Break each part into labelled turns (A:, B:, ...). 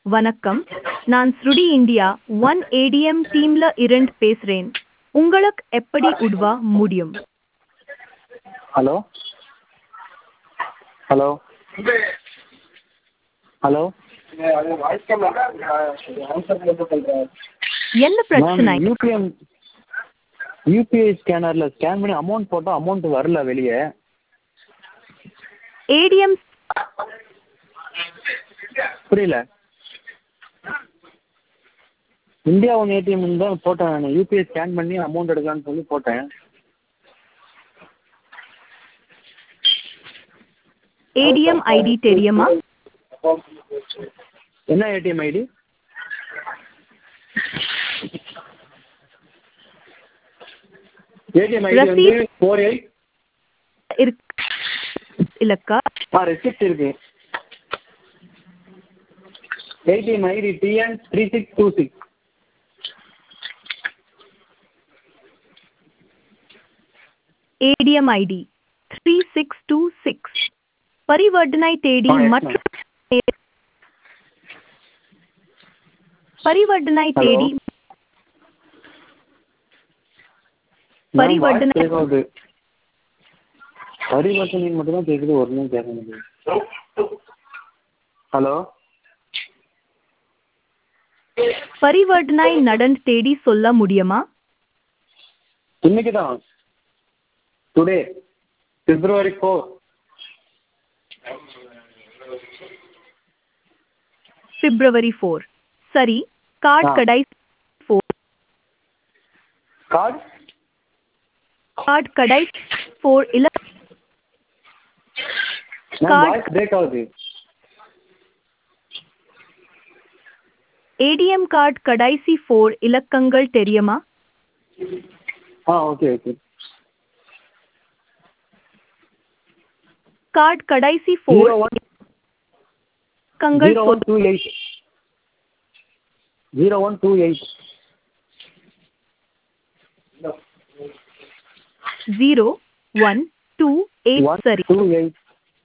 A: வணக்கம் நான் ஸ்ருடி இந்தியா ஒன் ஏடிஎம் டீம்ல இருந்து பேசுறேன் உங்களுக்கு எப்படி உதவ முடியும்
B: ஹலோ ஹலோ ஹலோ
A: என்ன பிரச்சனை
B: மேம் யூபிஎம் யூபிஐ ஸ்கேனரில் ஸ்கேன் பண்ணி அமௌண்ட் போட்டால் அமௌண்ட் வரல வெளியே
A: ஏடிஎம்
B: புரியல இந்தியா ஒன் ஏடிஎம் தான் போட்டேன் நான் யூபிஐ ஸ்கேன் பண்ணி அமௌண்ட் எடுக்கலான்னு சொல்லி போட்டேன்
A: ஏடிஎம் ஐடி தெரியுமா
B: என்ன ஏடிஎம் ஐடி ஏடிஎம் ஐடி வந்து
A: Receipt.
B: ஃபோர் எயிட்
A: இருக்கு இல்லக்கா
B: ஆ ரெசிப்ட் இருக்கு ATM ID TN three six two six
A: ATM ID three six two six பரிவர்த்தனை தேதி
B: ஆ, yes,
A: மற்றும் பரிவர்த்தனை
B: Hello.
A: தேதி பரிவர்த்தனை
B: கேட்காது பரிவர்த்தனை மட்டும் தான் கேட்குது ஒன்றும் கேட்க முடியாது ஹலோ
A: பரிவர்த்தனை நடந்த தேதி சொல்ல முடியுமா
B: இன்னைக்கு தான் today February four
A: February four சரி கார்டு
B: ஆ.
A: கடை ஃபோர்
B: கார்டு
A: கார்டு கடை ஃபோர் இல்ல
B: மேம்
A: Card.
B: வாய்ஸ் பிரேக் ஆகுது
A: ஏடிஎம் கார்டு கடைசி ஃபோர் இலக்கங்கள் தெரியுமா
B: ஆ ஓகே ஓகே
A: கார்டு கடைசி ஃபோர்
B: ஜீரோ ஒன்
A: இலக்கங்கள்
B: zero one two eight zero one two eight
A: zero one two eight
B: one
A: சரி
B: டூ எயிட்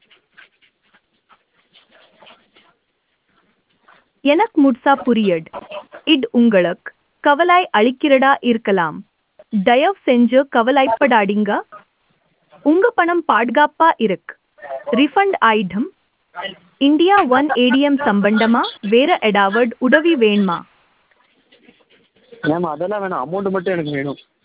A: எனக்கு முட்சா புரியட் இட் உங்களுக்கு கவலை அளிக்கிறதா இருக்கலாம் தயவு செஞ்சு கவலைப்படாதீங்க உங்க பணம் பாதுகாப்பா இருக்கு ரிஃபண்ட் ஆயிடும் இந்தியா ஒன் ஏடிஎம் சம்பந்தமா வேற ஏதாவது உதவி வேணுமா
B: மேம் அதெல்லாம் வேணாம் அமௌண்ட் மட்டும் எனக்கு வேணும்